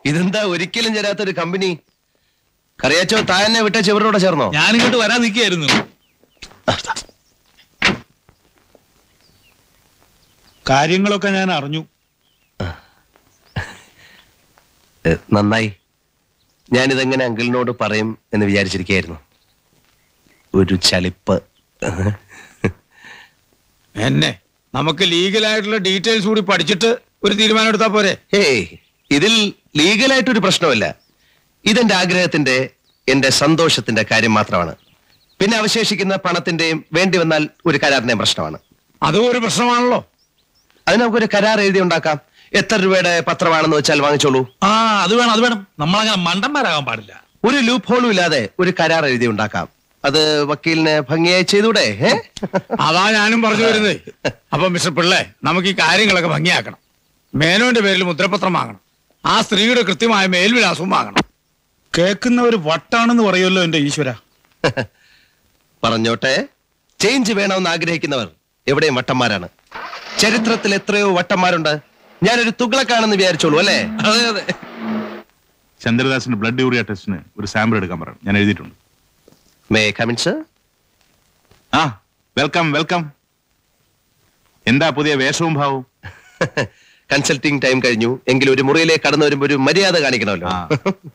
ഇതെന്താ ഒരിക്കലും ചേരാത്തൊരു കമ്പനി കറിയാച്ചോ താൻ എന്നെ വിട്ട ചെവരോടെ ചേർന്നോ ഞാനിങ്ങോട്ട് വരാൻ നിൽക്കുകയായിരുന്നു കാര്യങ്ങളൊക്കെ ഞാൻ അറിഞ്ഞു ഏ, നന്നായി ഞാനിതെങ്ങനെ അങ്കിളിനോട് പറയും എന്ന് വിചാരിച്ചിരിക്കുകയായിരുന്നു ഒരു ചളിപ്പ് എന്നെ നമുക്ക് ലീഗലായിട്ടുള്ള ഡീറ്റെയിൽസ് കൂടി പഠിച്ചിട്ട് ഒരു തീരുമാനം എടുത്താ പോരെ ഹേയ് ഇതിൽ ലീഗലായിട്ടൊരു പ്രശ്നമല്ല ഇതെന്റെ ആഗ്രഹത്തിന്റെ എന്റെ സന്തോഷത്തിന്റെ കാര്യം മാത്രമാണ് പിന്നെ അവശേഷിക്കുന്ന പണത്തിന്റെയും വേണ്ടി വന്നാൽ ഒരു കരാറിന്റെയും പ്രശ്നമാണ് അതും ഒരു പ്രശ്നമാണല്ലോ അത് നമുക്കൊരു കരാർ എഴുതി ഉണ്ടാക്കാം എത്ര രൂപയുടെ പത്രമാണെന്ന് വെച്ചാൽ വാങ്ങിച്ചോളൂ ആ അത് വേണം അത് വേണം നമ്മളങ്ങനെ മണ്ടന്മാരാകാൻ പാടില്ല ഒരു ലൂപ്പ് ഹോളും ഇല്ലാതെ ഒരു കരാർ എഴുതി ഉണ്ടാക്കാം അത് വക്കീലിന് ഭംഗിയായി ചെയ്തൂടെ ഏ? അതാ ഞാനും പറഞ്ഞു വരുന്നത് അപ്പൊ മിസ്റ്റർ പിള്ളേ നമുക്ക് ഈ കാര്യങ്ങളൊക്കെ ഭംഗിയാക്കണം മേനോന്റെ പേരിൽ മുദ്രപത്രം വാങ്ങണം ആ സ്ത്രീയുടെ കൃത്യമായ മേൽവിലാസവും വാങ്ങണം കേൾക്കുന്നവർ വട്ടാണെന്ന് പറയുമല്ലോ എന്റെ ഈശ്വര പറഞ്ഞോട്ടെ ചേഞ്ച് വേണമെന്ന് ആഗ്രഹിക്കുന്നവർ എവിടെയും വട്ടന്മാരാണ് ചരിത്രത്തിൽ എത്രയോ വട്ടന്മാരുണ്ട് ഞാനൊരു തുകളക്കാണെന്ന് വിചാരിച്ചോളൂ അല്ലേ അതെ അതെ ചന്ദ്രദാസിന്റെ ബ്ലഡ് യൂറിയ ടെസ്റ്റിന് ഒരു സാമ്പിൾ എടുക്കാൻ പറയാം ഞാൻ എഴുതിയിട്ടുണ്ട് മേ കമിൻ സർ ആ വെൽക്കം വെൽക്കം എന്താ പുതിയ വേഷവും ഭാവവും കൺസൾട്ടിംഗ് ടൈം കഴിഞ്ഞു എങ്കിലും ഒരു മുറിയിലേക്ക് കടന്നു വരുമ്പോ ഒരു മര്യാദ കാണിക്കണമല്ലോ ആ.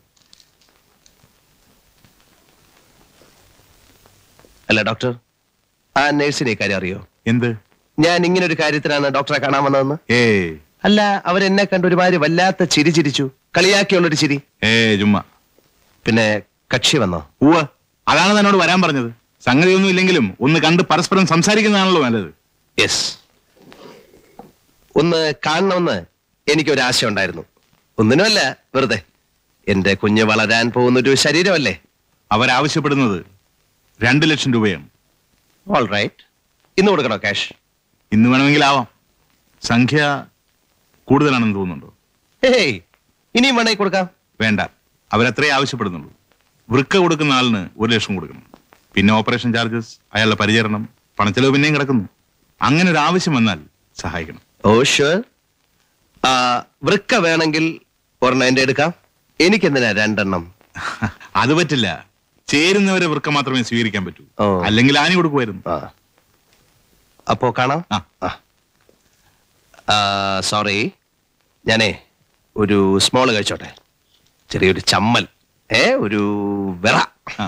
അല്ല ഡോക്ടർ ആ നഴ്സിനെ കാര്യം അറിയോ എന്ത് ഞാൻ ഇങ്ങനെ ഒരു കാര്യത്തിനാണ് ഡോക്ടറെ കാണാൻ വന്നതെന്ന് ഏ അല്ല അവരെന്നെ കണ്ട് ഒരുമാതിരി വല്ലാത്ത ചിരി ചിരിച്ചു കളിയാക്കിയുള്ളൊരു ചിരി ഏ ചുമ്മാ പിന്നെ കക്ഷി വന്നോ ഉവ്വ് അതാണ് തന്നോട് വരാൻ പറഞ്ഞത് സംഗതിയൊന്നും ഇല്ലെങ്കിലും ഒന്ന് കണ്ട് പരസ്പരം സംസാരിക്കുന്നതാണല്ലോ നല്ലത് യെസ് ഒന്ന് കാണണമെന്ന് എനിക്കൊരു ആശ ഉണ്ടായിരുന്നു ഒന്നിനുമല്ല വെറുതെ എന്റെ കുഞ്ഞ് വളരാൻ പോകുന്ന ഒരു ശരീരമല്ലേ അവരാവശ്യപ്പെടുന്നത് രണ്ട് ലക്ഷം രൂപയാണ് ഓൾ റൈറ്റ് ഇന്ന് കൊടുക്കണോ ക്യാഷ് ഇന്ന് വേണമെങ്കിൽ ആവാം സംഖ്യ കൂടുതലാണെന്ന് തോന്നുന്നുണ്ടോ ഏയ് ഇനിയും വേണേ കൊടുക്കാം വേണ്ട അവരത്രേ ആവശ്യപ്പെടുന്നുള്ളൂ വൃക്ക കൊടുക്കുന്ന ആളിന് ഒരു ലക്ഷം കൊടുക്കണം പിന്നെ ഓപ്പറേഷൻ ചാർജസ് അയാളുടെ പരിചരണം പണച്ചെലവ് പിന്നെയും കിടക്കുന്നു അങ്ങനെ ഒരു ആവശ്യം വന്നാൽ സഹായിക്കണം ഓ ഷുവർ വൃക്ക വേണമെങ്കിൽ ഒരെണ്ണം എന്റെ എടുക്കാം എനിക്കെന്തിനാ രണ്ടെണ്ണം അത് പറ്റില്ല ചേരുന്നവരെ വൃക്ക മാത്രമേ സ്വീകരിക്കാൻ പറ്റൂ ഓ. അല്ലെങ്കിൽ ആനി കൊടുക്കുമായിരുന്നു ആ അപ്പോ കാണാം ആ സോറി ഞാനേ ഒരു സ്മോള് കഴിച്ചോട്ടെ ചെറിയൊരു ചമ്മൽ ഏ ഒരു വിറ ആ.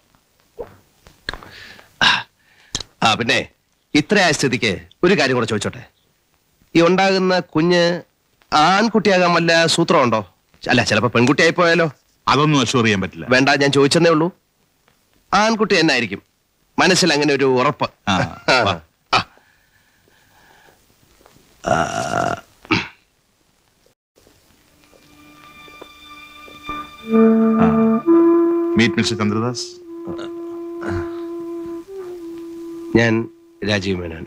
ആ പിന്നെ ഇത്രയായ സ്ഥിതിക്ക് ഒരു കാര്യം കൂടെ ചോദിച്ചോട്ടെ ഈ ഉണ്ടാകുന്ന കുഞ്ഞ് ആൺകുട്ടിയാകാൻ വല്ല സൂത്രമുണ്ടോ അല്ല ചിലപ്പോ പെൺകുട്ടിയായി പോയാലോ അതൊന്നും അഷ്വർ ചെയ്യാൻ പറ്റില്ല വേണ്ട ഞാൻ ചോദിച്ചെന്നേ ഉള്ളൂ ആൺകുട്ടി എന്നായിരിക്കും മനസ്സിൽ അങ്ങനെ ഒരു ഉറപ്പ് ആ, വാ. ആ. മീറ്റ് മിസ്റ്റർ ചന്ദ്രദാസ് ഞാൻ രാജീവ് മേനോൻ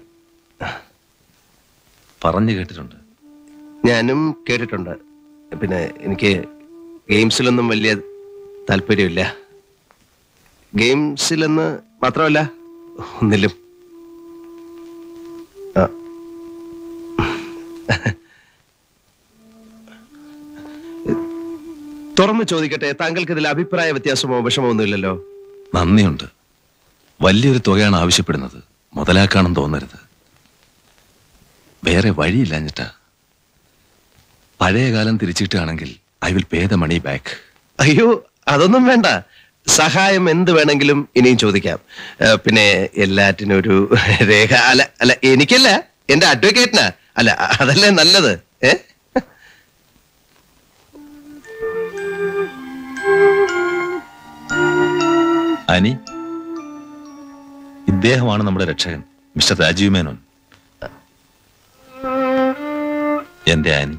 പറഞ്ഞു കേട്ടിട്ടുണ്ട് ഞാനും കേട്ടിട്ടുണ്ട് പിന്നെ എനിക്ക് ഗെയിംസിലൊന്നും വലിയ താല്പര്യമില്ല ഗെയിംസിലെന്ന് മാത്രമല്ല ഒന്നിലും ആ. തുറന്നു ചോദിക്കട്ടെ താങ്കൾക്ക് ഇതിൽ അഭിപ്രായ വ്യത്യാസമോ വിഷമോ ഒന്നുമില്ലല്ലോ നന്ദിയുണ്ട് വലിയൊരു തുകയാണ് ആവശ്യപ്പെടുന്നത് മുതലാക്കാണെന്ന് തോന്നരുത് വേറെ വഴിയില്ലാഞ്ഞിട്ടാ പഴയ കാലം തിരിച്ചിട്ടാണെങ്കിൽ I will pay the money back അയ്യോ അതൊന്നും വേണ്ട സഹായം എന്ത് വേണമെങ്കിലും ഇനിയും ചോദിക്കാം ഏ, പിന്നെ എല്ലാറ്റിനും ഒരു രേഖ അല്ല അല്ല എനിക്കല്ല എന്റെ അഡ്വക്കേറ്റിനാ അല്ല അതല്ലേ നല്ലത് ഏ അനി ഇദ്ദേഹമാണ് നമ്മുടെ രക്ഷകൻ മിസ്റ്റർ രാജീവ് മേനോൻ എന്റെ ആനി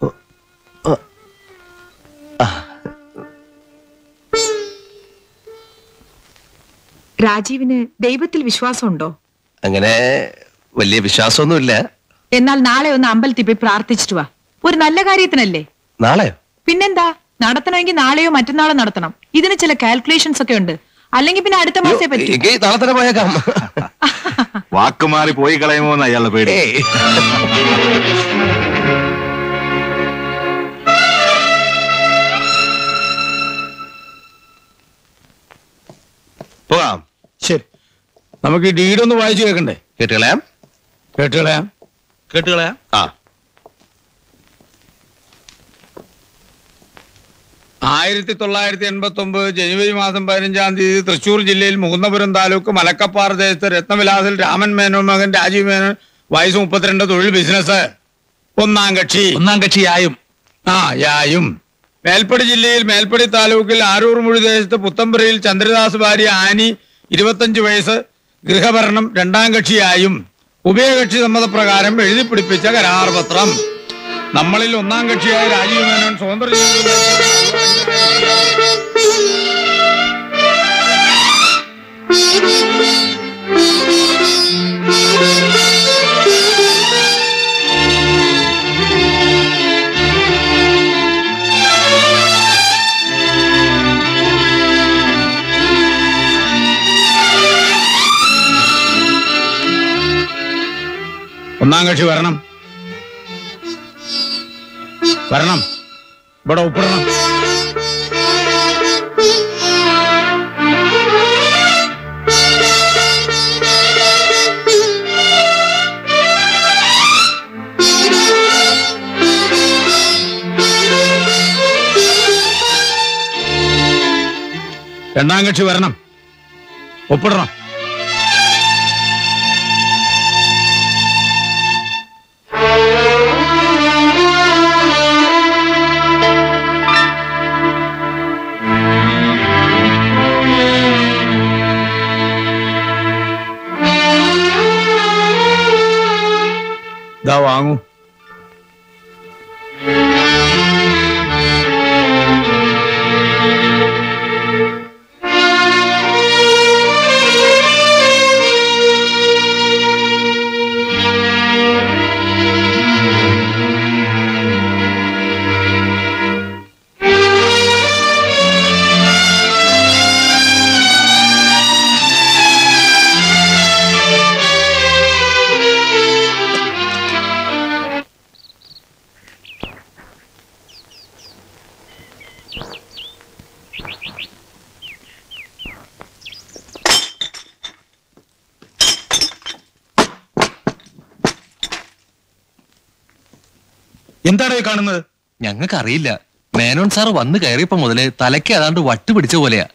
രാജീവിന് ദൈവത്തിൽ വിശ്വാസമുണ്ടോ അങ്ങനെ വലിയ വിശ്വാസമൊന്നുമില്ല എന്നാൽ നാളെ ഒന്ന് അമ്പലത്തിൽ പോയി പ്രാർത്ഥിച്ചിട്ട് വാ ഒരു നല്ല കാര്യത്തിനല്ലേ നാളെയോ പിന്നെന്താ നടത്തണമെങ്കിൽ നാളെയോ മറ്റന്നാളോ നടത്തണം ഇതിന് ചില കാൽക്കുലേഷൻസ് ഒക്കെ ഉണ്ട് അല്ലെങ്കിൽ പിന്നെ അടുത്ത മാസേ പറ്റൂ എങ്കിൽ നാളെ തന്നെ പോയേക്കാം വാക്കുമാറി പോയി കളയുമോ എന്ന് അയാളുടെ പേടി ഏയ്. നമുക്ക് ഈ ഡീഡൊന്ന് വായിച്ചു കേൾക്കണ്ടേ കേട്ടുകളയാം കേട്ടുകളയാ കേട്ടുകളയാം ആ ആയിരത്തി തൊള്ളായിരത്തി എൺപത്തി ഒമ്പത് ജനുവരി മാസം പതിനഞ്ചാം തീയതി തൃശൂർ ജില്ലയിൽ മുകുന്ദപുരം താലൂക്ക് മലക്കപ്പാറ ദേശത്ത് രത്നവിലാസിൽ രാമൻ മേനോൻ മകൻ രാജീവ് മേനോൻ വയസ്സ് മുപ്പത്തിരണ്ട് തൊഴിൽ ബിസിനസ് ഒന്നാം കക്ഷി ഒന്നാം കക്ഷിയായും ആ യായും മേൽപ്പടി ജില്ലയിൽ മേൽപ്പടി താലൂക്കിൽ ആരൂർ മുഴി ദേശത്ത് പുത്തമ്പുരയിൽ ചന്ദ്രദാസ് ഭാര്യ ആനി ഇരുപത്തഞ്ച് വയസ്സ് ഗൃഹഭരണം രണ്ടാം കക്ഷിയായും ഉഭയകക്ഷി സമ്മതപ്രകാരം എഴുതി പിടിപ്പിച്ച കരാർ പത്രം നമ്മളിൽ ഒന്നാം കക്ഷിയായ രാജീവ് മേനോൻ സ്വതന്ത്ര ജീവിതം ഒന്നാം കക്ഷി വരണം വരണം ഇവിടെ ഒപ്പിടണം രണ്ടാം കക്ഷി വരണം ഒപ്പിടണം ഇതാ വാങ്ങൂ എന്താണ് ഈ കാണുന്നത് ഞങ്ങൾക്ക് അറിയില്ല മേനോൻ സാർ വന്ന് കയറിയപ്പോ മുതലേ തലയ്ക്ക് ഏതാണ്ട് വട്ട് പിടിച്ച പോലെയാ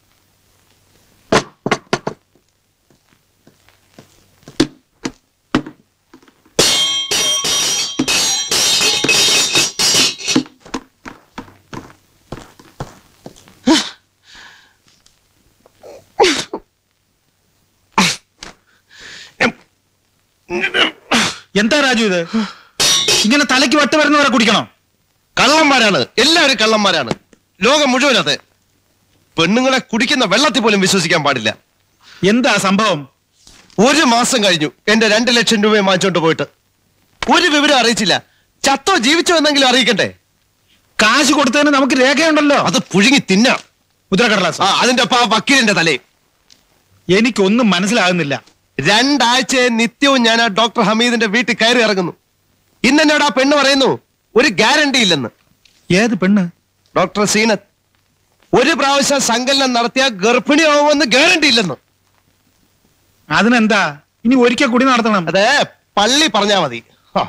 എന്താ രാജു ഇത് ഇങ്ങനെ തലയ്ക്ക് വട്ട് വരുന്നവരെ കുടിക്കണോ കള്ളന്മാരാണ് എല്ലാവരും കള്ളന്മാരാണ് ലോകം മുഴുവൻ അതെ പെണ്ണുങ്ങളെ കുടിക്കുന്ന വെള്ളത്തിൽ പോലും വിശ്വസിക്കാൻ പാടില്ല എന്താ സംഭവം ഒരു മാസം കഴിഞ്ഞു എന്റെ രണ്ട് ലക്ഷം രൂപയും വാങ്ങിച്ചോണ്ട് പോയിട്ട് ഒരു വിവരം അറിയിച്ചില്ല ചത്തോ ജീവിച്ചോ എന്നെങ്കിലും അറിയിക്കണ്ടേ കാശ് കൊടുത്തതിന് നമുക്ക് രേഖയുണ്ടല്ലോ അത് പുഴുങ്ങി തിന്നാം മുദ്രക്കടലാസ് ആ അതിന്റെ ഒപ്പം ആ വക്കീലിന്റെ തലേ എനിക്കൊന്നും മനസ്സിലാകുന്നില്ല രണ്ടാഴ്ച നിത്യവും ഞാൻ ആ ഡോക്ടർ ഹമീദിന്റെ വീട്ടിൽ കയറി ഇറങ്ങുന്നു ഇന്ന് എന്നോട് ആ പെണ്ണ് പറയുന്നു ഒരു ഗ്യാരണ്ടി ഇല്ലെന്ന് ഏത് പെണ്ണ് ഡോക്ടർ സീനത്ത് ഒരു പ്രാവശ്യം സങ്കലനം നടത്തിയ ഗർഭിണിയാവുമെന്ന് ഗ്യാരണ്ടി ഇല്ലെന്ന് അതിനെന്താ ഇനി ഒരിക്കൽ കൂടി നടത്തണം അതെ പള്ളി പറഞ്ഞാ മതി ഹാ.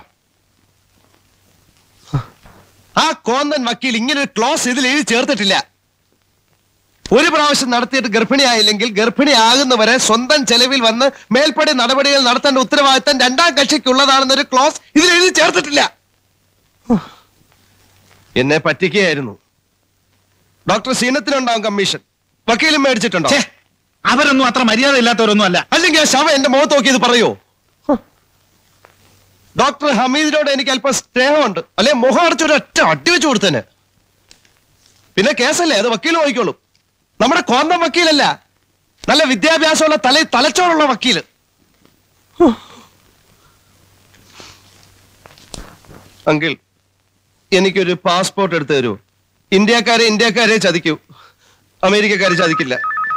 ആ കോന്തൻ വക്കീൽ ഇങ്ങനെ ഒരു ക്ലോസ് ഇതിൽ എഴുതി ചേർത്തിട്ടില്ല ഒരു പ്രാവശ്യം നടത്തിയിട്ട് ഗർഭിണിയായില്ലെങ്കിൽ ഗർഭിണിയാകുന്നവരെ സ്വന്തം ചെലവിൽ വന്ന് മേൽപ്പടി നടപടികൾ നടത്തേണ്ട ഉത്തരവാദിത്തം രണ്ടാം കക്ഷിക്കുള്ളതാണെന്നൊരു ക്ലോസ് ഇതിൽ എഴുതി ചേർത്തിട്ടില്ല എന്നെ പറ്റിക്കുകയായിരുന്നു ഡോക്ടർ സീനത്തിനുണ്ടാവും കമ്മീഷൻ വക്കീലും മേടിച്ചിട്ടുണ്ടോ ഛേ, അവരൊന്നും അത്ര മര്യാദ ഇല്ലാത്തവരൊന്നും അല്ല അല്ലെങ്കിൽ ആ ശവം എന്റെ മുഖത്ത് നോക്കി ഇത് പറയോ ഡോക്ടർ ഹമീദിനോട് എനിക്ക് അല്പം സ്നേഹമുണ്ട് അല്ലെ മുഖം അടച്ചൊരു ഒറ്റ അടി വെച്ച് കൊടുത്തേനെ പിന്നെ കേസല്ലേ അത് വക്കീൽ നോക്കിക്കോളും നമ്മുടെ കോന്തം വക്കീലല്ല നല്ല വിദ്യാഭ്യാസമുള്ള തല തലച്ചോറുള്ള വക്കീല് അങ്കിൾ എനിക്കൊരു പാസ്പോർട്ട് എടുത്തു തരൂ ഇന്ത്യക്കാരെ ഇന്ത്യക്കാരെ ചതിക്കൂ അമേരിക്കക്കാരെ ചതിക്കില്ല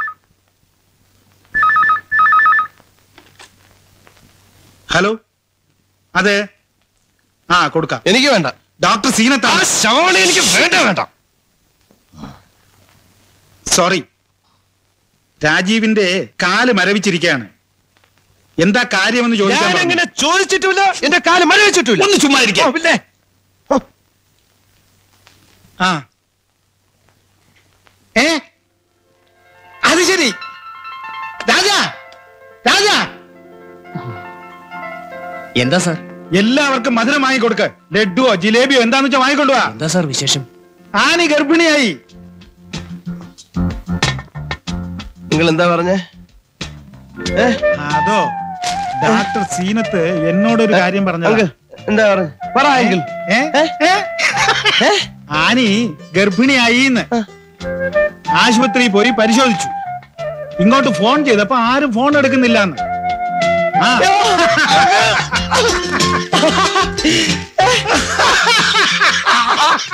ഹലോ അതെ ആ കൊടുക്കാം എനിക്ക് വേണ്ട ഡോക്ടർ ആ സീനത്താണ് ശവമാണ് എനിക്ക് വേണ്ട വേണ്ട സോറി രാജീവിന്റെ കാല് മരവിച്ചിരിക്കുകയാണ് എന്താ കാര്യമെന്ന് ചോദിക്കാൻ ഞാൻ പറഞ്ഞു. അങ്ങനെ ചോദിച്ചിട്ടുമില്ല എന്റെ കാല് മഴ വെച്ചിട്ടില്ല ഒന്ന് ചുമ്മാ ഇരിക്കാൻ ഓ, പിന്നെ ആ ഏ അത് ശരി രാജാ രാജാ എന്താ സാർ എല്ലാവർക്കും മധുരം വാങ്ങിക്കൊടുക്ക ലഡുവോ ജിലേബിയോ എന്താന്ന് വെച്ചാൽ വാങ്ങിക്കൊണ്ടുവാ എന്താ സാർ വിശേഷം ആനി ഗർഭിണിയായി നിങ്ങൾ എന്താ പറഞ്ഞേ ഏ അതോ ഡോക്ടർ സീനത്ത് എന്നോടൊരു കാര്യം അങ്കിൾ പറഞ്ഞു എന്താ പറഞ്ഞ പറ അങ്കിൾ ആനി ഗർഭിണിയായി ആശുപത്രിയിൽ പോയി പരിശോധിച്ചു ഇങ്ങോട്ട് ഫോൺ ചെയ്തപ്പോ ആരും ഫോൺ എടുക്കുന്നില്ല എന്ന് ആ